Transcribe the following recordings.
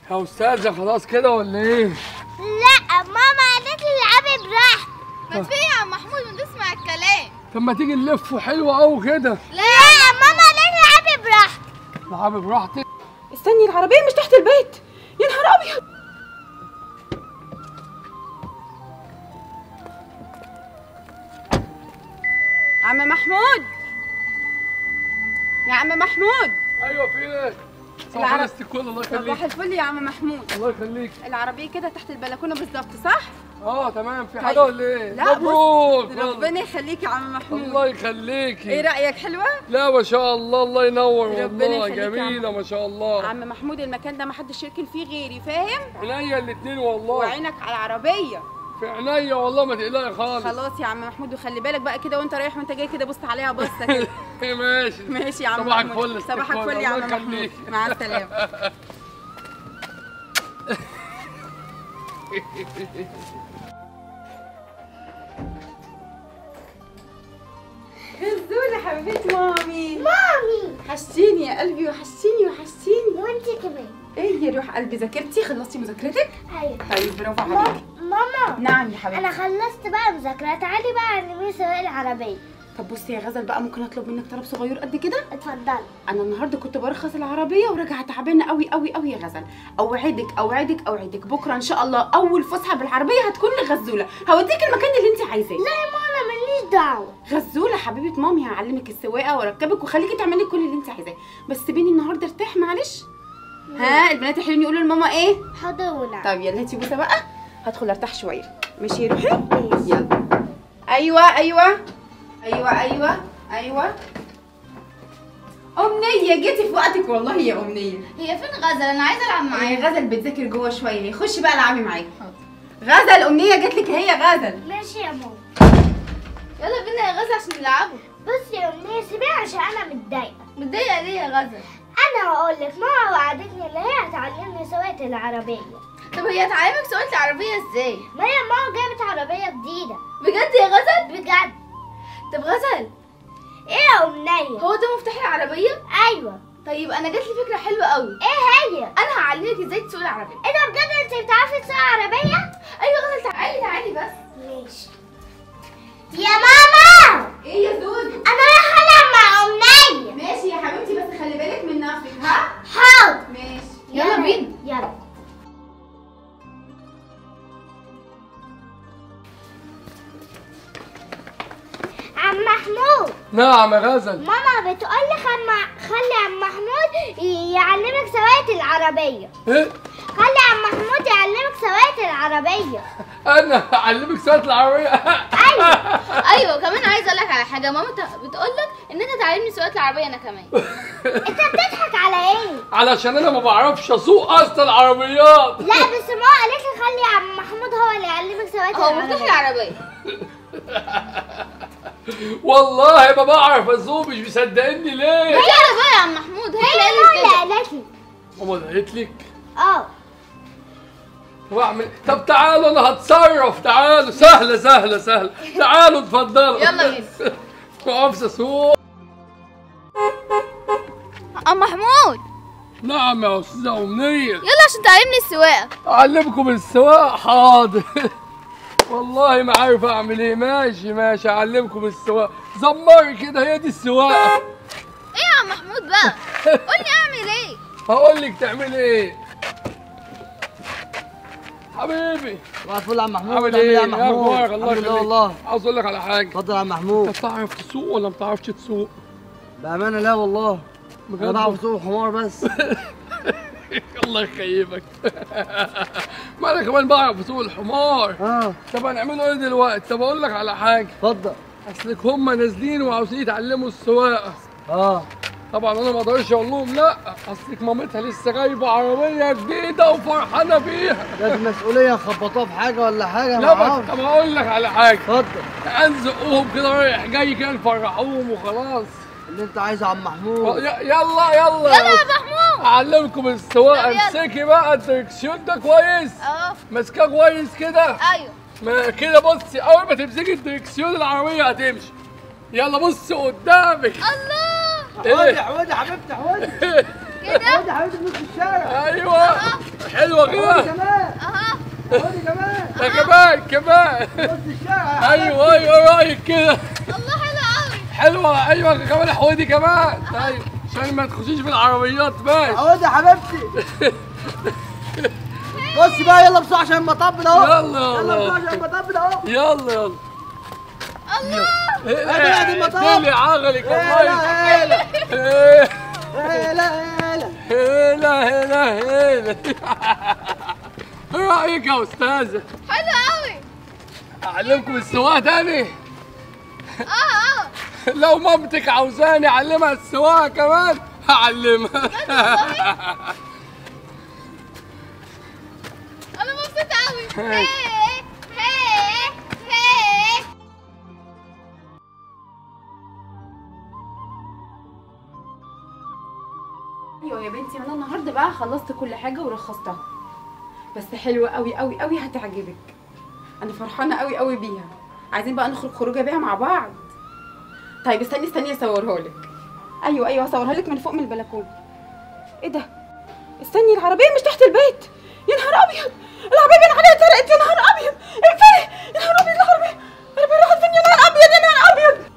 يا استاذه خلاص كده ولا ايه لا ماما قالت لي العبي براحتك ما تفيق يا عم محمود وانت تسمع الكلام طب ما تيجي نلف حلوه قوي كده لا ماما قالت لي العبي براحتك العبي براحتك استني العربية مش تحت البيت يا نهار أبيض عم محمود يا عم محمود ايوه في ايه صباح العرب- الستيك كله الله صباح يخليك الفل يا عم محمود الله يخليك العربية كده تحت البلكونة بالظبط صح؟ اه تمام في طيب. حاجه ولا ايه لا مبروك بص ربنا يخليك يا عم محمود الله ايه يخليكي رأيك حلوة؟ لا ما شاء الله الله ينور ربنا والله يخليك يا عم. جميله ما شاء الله عم محمود المكان ده محدش يركن فيه غيري فاهم؟ عينيا الاثنين والله وعينك على العربية في عينيا والله ما تقلقي خالص خلاص يا عم محمود وخلي بالك بقى كده وانت رايح وانت جاي كده بص عليها بصه كده ماشي ماشي يا عم صباحك محمود. فل صباحك استقبال. فل يا الله عم محمود يخليك. مع السلامه غزولة حبيبة مامي مامي وحشتيني يا قلبي وحشتيني وحشتيني وانتي كمان ايه يا روح قلبي ذاكرتي خلصتي مذاكرتك ايوه طيب برافو عليكي ماما نعم يا حبيبتي انا خلصت بقى مذاكرة تعالي بقى علميني سواق العربية طب بصي يا غزل بقى ممكن اطلب منك طلب صغير قد كده اتفضلي انا النهارده كنت برخص العربيه وراجعه تعبانه قوي قوي قوي يا غزل اوعدك اوعدك اوعدك بكره ان شاء الله اول فسحه بالعربيه هتكون لغزوله هوديك المكان اللي انت عايزاه لا يا ماما ماليش دعوة غزوله حبيبه مامي هعلمك السواقه واركبك وخليكي تعملي كل اللي انت عايزاه بس سيبيني النهارده ارتاح معلش ها البنات الحلوين يقولوا لماما ايه حضونة طب يلا هاتي بوسه بقى هدخل ارتاح شويه ماشي يا روحي ماشي. يلا ايوه ايوه ايوه ايوه ايوه أمنية جيتي في وقتك والله يا أمنية هي فين غزل انا عايزه العب معاها معايا غزل بتذاكر جوه شوية خشي بقى العبي معايا غزل أمنية جات لك هي غزل ماشي يا ماما يلا بينا يا غزل عشان نلعبوا بصي يا أمنية سيبيها عشان أنا متضايقة متضايقه ليه يا غزل أنا هقول لك ماما وعدتني إن هي هتعلمني سواقة العربية طب هي تعلمك سواقه العربيه ازاي ما هي ماما جابت عربية جديدة بجد يا غزل بجد طب غزل إيه يا أمنية؟ هو ده مفتاح العربيه أيوه طيب انا جات لي فكره حلوه قوي إيه هي؟ انا هعلمك ازاي تسوق العربيه إيه ده بجد أنت بتعرفي تسوقي عربية؟ ايوه غزل تعالي تعالي بس ماشي يا ماما إيه يا زوز أنا رايحة ألعب مع أمنية ماشي يا حبيبتي بس خلي بالك من نفسك ها حاضر ماشي يلا بينا يلا عم محمود نعم يا غزل ماما بتقول لك اما خلي عم محمود ي- يعلمك سواقة العربية ايه خلي عم محمود يعلمك سواقة العربية انا اعلمك سواقه العربيه ايوه ايوه كمان عايزه اقول لك على حاجه ماما بتقول لك ان انت تعلمني سواقه العربيه انا كمان انت بتضحك على ايه؟ علشان انا ما بعرفش اسوق اصلا العربيات لا بس ماما قالت لي خلي عم محمود هو اللي يعلمك سواقة هو مفتاح العربية العربيه والله ما بعرف اسوق مش مصدقني ليه هي العربيه يا عم محمود هي اللي هي قالت ماما كده اللي قالت لي ماما قالت لك اه طب اعمل طب تعالوا انا هتصرف تعالوا سهله سهله سهله تعالوا اتفضلوا يلا بينا. ما اعرفش اسوق عم محمود نعم يا استاذه امنيه يلا عشان تعلمني السواقه اعلمكم السواقه حاضر والله ما عارف اعمل ايه ماشي ماشي اعلمكم السواقه زمري كده هي دي السواقه ايه يا عم محمود بقى قولي اعمل ايه هقول لك تعملي ايه حبيبي صباح الفل يا عم محمود عامل عامل ايه يا عم محمود اخبارك الله الحمد لله يخليك والله عاوز اقول لك على حاجه اتفضل يا عم انت محمود بتعرف تسوق ولا ما بتعرفش تسوق بامانه لا والله انا بجد بعرف اسوق حمار بس الله يخيبك ما انا كمان بعرف اسوق الحمار اه طب هنعمله ايه دلوقتي طب اقول لك على حاجه اتفضل اصلك هم نازلين وعاوزين يتعلموا السواقه اه طبعا انا ما اقدرش اقول لهم لا اصلك مامتها لسه جايبه عربيه جديده وفرحانه بيها لازم مسؤوليه نخبطوها في حاجه ولا حاجه لا ما بس اعرفش طب اقول لك على حاجه اتفضل انزقوهم كده رايح جاي كده نفرحوهم وخلاص اللي انت عايزه يا عم ي- محمود يلا يلا يلا يا محمود اعلمكم السواقه طب يلا. امسكي بقى الدركسيون ده كويس اه ماسكاه كويس كده ايوه ما كده بصي اول ما تمسكي الدركسيون العربيه هتمشي يلا بصي قدامك الله حودي ايه حودي حبيبتي حودي كده حودي حبيبتي في نص الشارع ايوه حلوه كده كمان اها خدي كمان ده كمان كمان بص الشارع ايوه ايوه رايك كده الله حلو قوي حلوه ايوه كمان حودي كمان طيب عشان ما تخشيش في العربيات ماشي عودي يا حبيبتي بص بقى يلا بسرعه عشان المطب ده اهو يلا يلا بسرعه يلا عشان المطب ده اهو يلا يلا الله ايه دي المطب. دي عقلك هلا والله هلا ايه هلا هلا هلا هلا هلا ايه رايك يا استاذه حلو قوي اعلمكم السواقه تاني اه اه لو مامتك عاوزاني اعلمها السواقه كمان هعلمها انا مبسوطه قوي هي هي هي ايوه يا بنتي انا النهارده بقى خلصت كل حاجه ورخصتها بس حلوه قوي قوي قوي هتعجبك انا فرحانه قوي قوي بيها عايزين بقى نخرج خروجه بيها مع بعض طيب استني استني اصورها لك ايوه ايوه اصورها لك من فوق من البلكونه ايه ده استني العربيه مش تحت البيت يا نهار ابيض العربيه بين عليها اتسرقت يا نهار ابيض اقفلي يا نهار ابيض العربيه العربيه راحت فين يا نهار ابيض يا نهار ابيض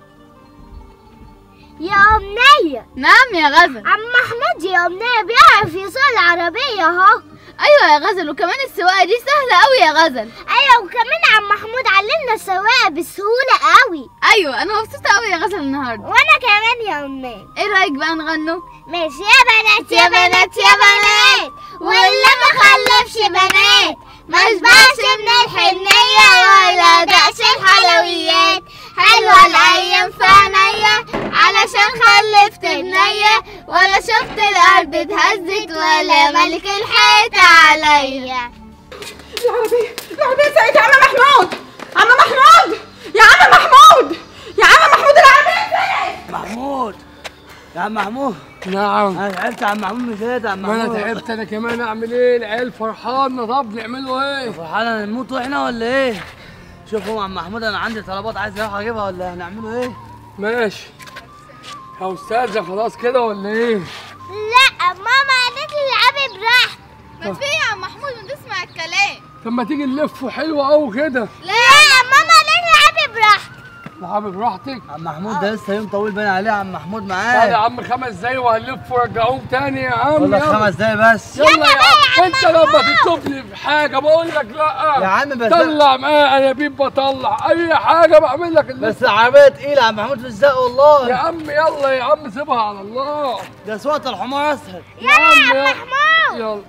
يا أمنية نعم يا غزل عم محمود يا أمنية بيعرف يسوق العربية اهو ايوه يا غزل وكمان السواقه دي سهله قوي يا غزل أيوة وكمان عم محمود علمنا السواقة بسهولة قوي ايوه انا مبسوطه قوي يا غزل النهارده وأنا كمان يا أمنية ايه رايك بقى نغنوا ماشي يا بنات يا بنات يا بنات واللي ما خلفش بنات ما شبعش من الحنية ولا دقش الحلويات حلوة الأيام في عينيا علشان خلفت بنية ولا شفت الأرض اتهزت ولا ملك الحيط عليا العربية العربية سرقت يا عم محمود عم محمود يا عم محمود يا عم محمود العربية سرقت محمود يا عم محمود نعم انا تعبت يا عم محمود مش قادر يا عم ما محمود انا تعبت انا كمان اعمل ايه العيال فرحانه طب نعملوا ايه فرحانة نموت واحنا ولا ايه؟ شوفوا يا عم محمود انا عندي طلبات عايز اروح اجيبها ولا هنعمله ايه؟ ماشي يا استاذه خلاص كده ولا ايه لا ماما قالت لي العبي براحتك ما تفيق يا عم محمود ما تسمع الكلام طب ما تيجي نلف حلو قوي كده لا ماما قالت لي العبي براحتك لعبي براحتك عم محمود ده لسه يوم طويل باين عليه يا عم محمود تعالى يا معايا عم خمس دقايق وهنلف ورجعوهم تاني يا عم والله يلا. خمس دقايق بس يلا يا عم انت لما تطلبني في حاجه بقول لك لا يا عم بس طلع معايا انابيب بطلع اي حاجه بعمل لك اللي بس العربية تقيلة يا عم محمود في الزق يا والله عم يلا يا عم سيبها على الله ده سواقة الحمار اسهل يا عم يلا محمود يلا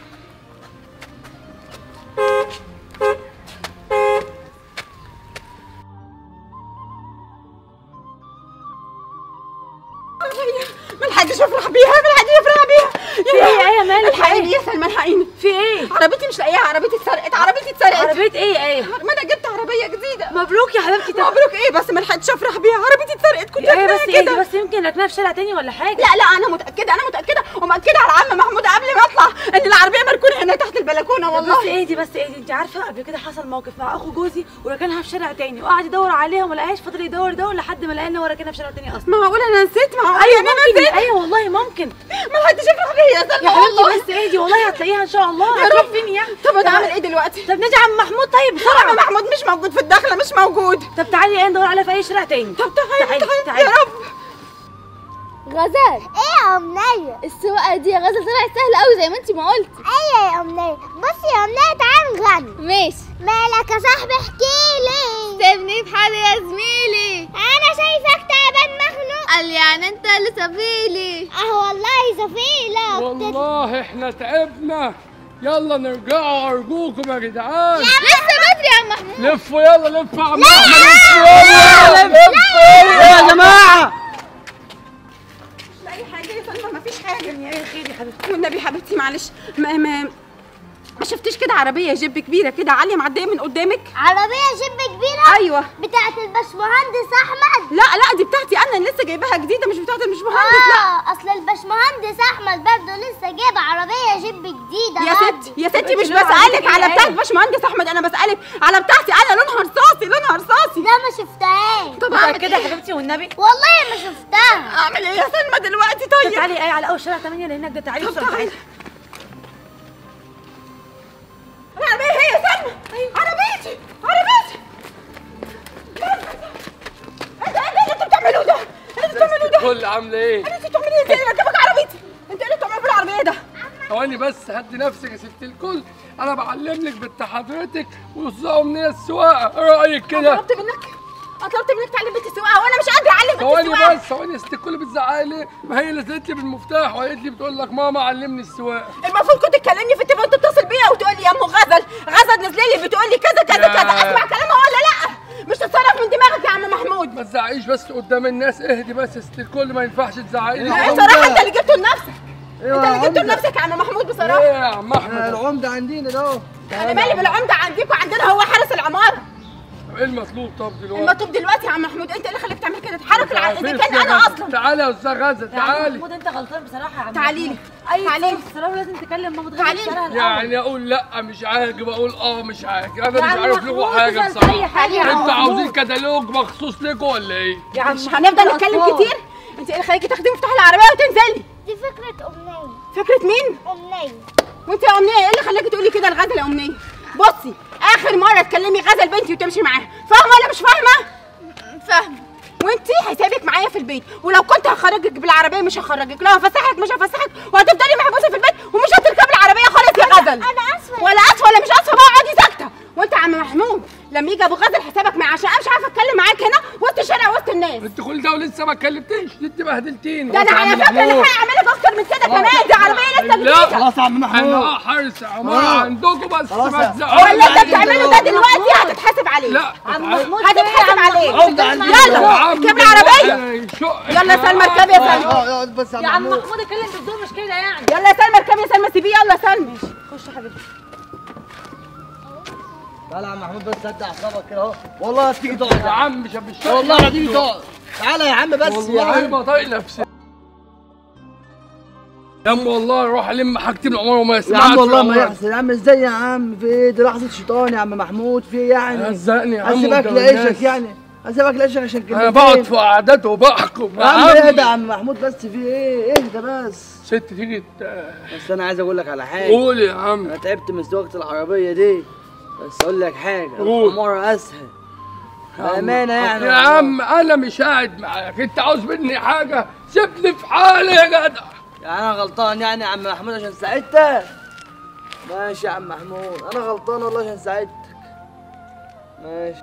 ما لحقتش افرح بيها ما لحقتش افرح بيها في ايه ايه مالك الحقيني يا سلمى الحقيني في ايه عربيتي مش لاقيها عربيتي اتسرقت عربيتي اتسرقت عربيه ايه ايه ما انا جبت عربيه جديده مبروك يا حبيبتي طب مبروك ايه بس ما لحقتش افرح بيها عربيتي اتسرقت كنت ايه راكناها بس ايه دي كده بس يمكن ركنها في شارع تاني ولا حاجه لا لا انا متاكده انا متاكده ومأكده على عم محمود قبل ما اطلع ان العربيه مركونه هنا تحت البلكونه طب بس والله ايه دي بس ايه دي انت عارفه قبل كده حصل موقف مع اخو جوزي وركنها في شارع تاني وقعد يدور عليها وما لقاهاش فضل يدور يدور لحد ما لقى ان هو راكنها في شارع تاني اصلا معقول انا نسيت معقول ايوه يعني انا ممكن نسيت ايوه والله ممكن ما لحقتش افرح بيها يا سلمى يا والله حبيبتي بس ايه دي والله هتلاقيها ان شاء الله يا هتروح رب. فين يعني طب انا اعمل ايه دلوقتي طب نادي عم محمود طيب عم بسرعه محمود مش موجود في الدخله مش موجود طب تعالي ايه ندور عليها في اي شارع تاني طب تعالي تعالي، تعالي يا تعالي. رب غزل ايه يا أمنية السواقه دي يا غزل طلعت سهله قوي زي ما انت ما قلتي ايه يا أمنية بصي يا أمنية تعالي نغني ماشي مالك يا صاحبي احكيلي سيبني في حالي يا زميلي انا شايفك تعبان مخنوق قال يعني انت اللي سبيلي اه والله زفيلة والله احنا تعبنا يلا نرجعوا ارجوكم يا جدعان لسه بدري يا عم محمود لفوا يلا لفوا يا عم احمد لفوا يلا لفوا يا جماعة مش لاقي حاجه يا سلمى ما فيش حاجه ايه خير يا حبيبتي والنبي حبيبتي معلش ما ما ما شفتيش كده عربيه جيب كبيره كده عاليه معديه من قدامك عربية جيب كبيرة ايوه بتاعت الباشمهندس احمد لا لا دي بتاعتي انا اللي لسه جايباها جديده مش بتاعت المهندس لا اه اصل الباشمهندس احمد برضه لسه جايب عربية جيب جديدة يا برضه. ستي يا ستي انت مش لونها بسألك عندك على ايه؟ بتاعت باشمهندس احمد انا بسألك على بتاعتي انا لونها رصاصي لونها رصاصي لا ما شفتهاش طب اعمل متأكدة يا ايه حبيبتي والنبي والله ما شفتها اعمل ايه يا سلمى دلوقتي طب طيب تعالي ايه على اول شارع 8 اللي هناك ده تعالي طب بسرعه تعالي. تعالي عربيتي عربيتي انت ايه اللي انتوا بتعملوه ده؟ ايه اللي بتعملوه ده؟ كل عامله ايه انت بتعملي ايه؟ انت ركبك عربيتي انت ايه اللي بتعملوا في العربيه ده؟ ثواني بس هدي نفسك يا ست الكل انا بعلم لك بنت حضرتك وصاوا مني السواقه ايه رايك كده طلبت منك انا طلبت منك تعلم بنتي السواقه وانا مش قادره اعلم بنتي ثواني السواقه بس ثواني يا ست الكل بتزعقي ليه ما هي اللي ادت لي بالمفتاح وقالت لي بتقول لك ماما علمني السواقه المفروض كنت تكلمني في التليفون تتصل بيا وتقول لي يا ام غزل غزل نزل لي بتقول لي كذا كذا يا- كذا اسمع كلامها ولا لا مش تتصرف من دماغك يا عم محمود ما تزعقيش بس قدام الناس اهدي بس يا ست الكل ما ينفعش تزعقي لي لا بصراحه انت اللي جبته لنفسك ايوه انت يا اللي جبته عمده لنفسك يا عم محمود ايه بصراحه يا عم آه، احمد العمده عندنا ده اهو انا مالي بالعمده عندك وعندنا هو حارس العماره ايه المطلوب طب دلوقتي المطلوب دلوقتي يا عم محمود انت اللي خليك تعمل كده اتحرك الع... اذا فين كان يا انا غزة؟ اصلا تعالي يا استاذ غزه يا عم تعالي محمود انت غلطان بصراحه يا عم تعالي لي محمود. اي تعالي. تصرف لازم تكلم ماما تعالي. تغير الشارع الأول. يعني اقول لا مش عاجب اقول اه مش عاجب انا يا مش عم عارف محمود، لكم حاجه اسأل في أي بصراحه حاجة يا عم انتوا محمود. عاوزين كتالوج مخصوص لكم ولا ايه يا عم مش هنفضل نتكلم كتير انت ايه اللي خليكي تاخدي مفتاح العربيه وتنزلي دي فكرة أمنية فكره مين أمنية وانت يا امنيه ايه اللي خلاكي تقولي كده لغزل يا امنيه بصي اخر مره تكلمي غزل بنتي وتمشي معاها فاهمه ولا مش فاهمه فاهمة وانتي هسيبك معايا في البيت ولو كنت هخرجك بالعربيه مش هخرجك لو هفسحك مش هفسحك وهتفضلي محبوسه في البيت ومش هتركبي العربيه خالص يا غزل أنا آسفة ولا اسفه ولا مش اسفه بقى اقعدي ساكته وانت يا عم محمود لما يجي ابو غزل حسابك معاه عشان انا مش عارفه اتكلم معاك هنا وسط الشارع وسط الناس انت كل ده ولسه ما اتكلمتيش دي انت بهدلتيني ده انا يا عم على فكره اللي محمود. هيعملك اكتر من كده كمان دي عربيه لسه لا. جديده خلاص يا عم انا محمود اه حارس عماره آه. عندكم بس خلاص ما يا- تزعقوش ولا انت عندي بتعمله ده دلوقتي هتتحاسب عليه لا عم تعالي. محمود هتتحاسب عليه عمده عندنا يلا. يا عم اركب العربية. انا شق- يلا يا سلمى اركبي يا سلمى اه اقعد بس يا يا عم عم محمود محمود اتكلم بهدوء مش كده يعني يلا يا سلمى اركبي يا سلمى سيبيه يلا يا سلمى خش يا حبيبتي تعالى يا عم محمود بس هدي اعصابك كده اهو والله هتيجي تقعد يا عم مش مش والله هتيجي تقعد تعالى يا عم بس يا والله عم ما طايق نفسي يا عم والله اروح الم حاجتي من العماره وما يا يسمعش عم والله ما العمارة. يحصل يا عم ازاي يا عم في ايه دي لحظه شيطان يا عم محمود في ايه يعني هزقني يا عم هسيبك قدام لعيشك الناس. يعني هسيبك لعيشك عشان كلمتين انا بقعد في قعدات وبحكم يا عم اهدى يا عم محمود بس في ايه اهدى بس ست تيجي ت- بس انا عايز اقول لك على حاجه قول يا عم انا تعبت من سواقه العربيه دي بس اقول لك حاجه قول. الحمار اسهل بامانه يعني يا عم انا مش قاعد معاك انت عاوز مني حاجه سيبني في حالي يا جدع يعني انا غلطان يعني يا عم محمود عشان ساعدتك ماشي يا عم محمود انا غلطان والله عشان ساعدتك ماشي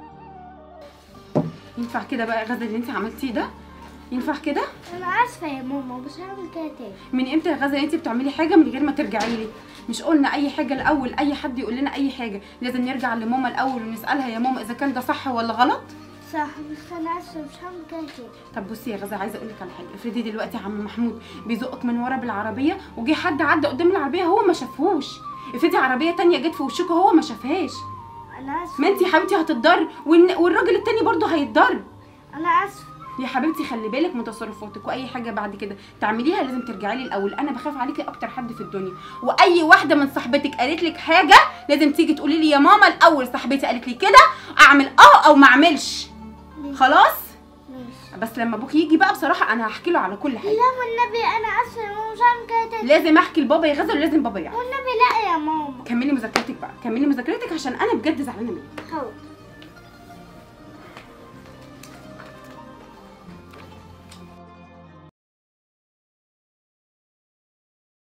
ينفع كده بقى يا غزل اللي انت عملتيه ده ينفع كده أنا آسفة يا ماما مش هعمل كده تاني من امتى يا غزل انت بتعملي حاجه من غير ما ترجعي لي مش قلنا اي حاجه الاول اي حد يقول لنا اي حاجه لازم نرجع لماما الاول ونسالها يا ماما اذا كان ده صح ولا غلط صح بس أنا آسفة مش هعمل كده تاني طب بصي يا غزه عايزه اقول لك على حاجه افرضي دلوقتي يا عم محمود بيزقك من ورا بالعربيه وجه حد عدى قدام العربيه هو ما شافهوش افرضي عربيه تانية جت في وشك هو ما شافهاش أنا آسفة ما انت يا حبيبتي هتتضر والن- والراجل التاني برضه هيتضر أنا آسفة يا حبيبتي خلي بالك من تصرفاتك واي حاجه بعد كده تعمليها لازم ترجعي لي الاول انا بخاف عليكي اكتر حد في الدنيا واي واحده من صاحبتك قالت لك حاجه لازم تيجي تقولي لي يا ماما الاول صاحبتي قالت لي كده اعمل اه او ما اعملش خلاص ماشي بس لما ابوك يجي بقى بصراحه انا هحكي له على كل حاجه لا والنبي أنا آسفة يا ماما مش هعمل كده تاني لازم احكي لبابا يغزل ولازم بابا يعرف والنبي لا يا ماما كملي مذاكرتك بقى كملي مذاكرتك عشان انا بجد زعلانه منك حاضر